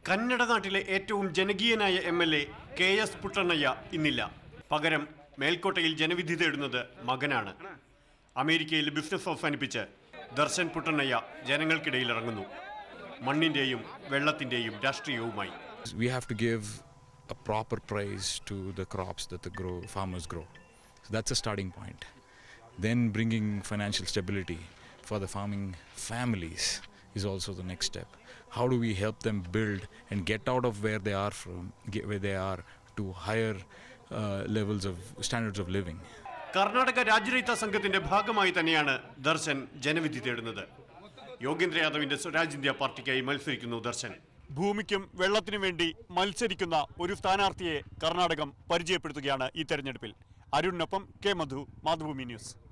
കന്നഡ നാട്ടിലെ ഏറ്റവും ജനകീയനായ M L A K S Puttannaiah ഇന്നില്ല പകരം മേൽക്കോട്ടയിൽ ജനവിധി തേടുന്നത് മകനാണ് അമേരിക്കയിൽ ബിസിനസ് അവസാനിപ്പിച്ച് ദർശൻ പുട്ടണ്ണയ്യ ജനങ്ങൾക്കിടയിൽ ഇറങ്ങുന്നു മണ്ണിന്റെയും വെള്ളത്തിന്റെയും രാഷ്ട്രീയവുമായി we have to give a proper price to the crops that the grow farmers grow so that's a starting point then bringing financial stability for the farming families is also the next step how do we help them build and get out of where they are from get where they are to higher uh, levels of standards of living Karnataka രാജ്യരഹിത സംഘത്തിന്റെ ഭാഗമായി തന്നെയാണ് ദർശൻ ജനവിധി തേടുന്നത് യോഗേന്ദ്ര യാദവിന്റെ Swaraj India പാർട്ടിക്കായി മത്സരിക്കുന്നു ദർശൻ ഭൂമിക്കും വെള്ളത്തിനും വേണ്ടി മത്സരിക്കുന്ന ഒരു സ്ഥാനാർത്ഥിയെ കർണാടകം പരിചയപ്പെടുത്തുകയാണ് ഈ തെരഞ്ഞെടുപ്പിൽ അരുണിനൊപ്പം കെ മധു മാതൃഭൂമി ന്യൂസ്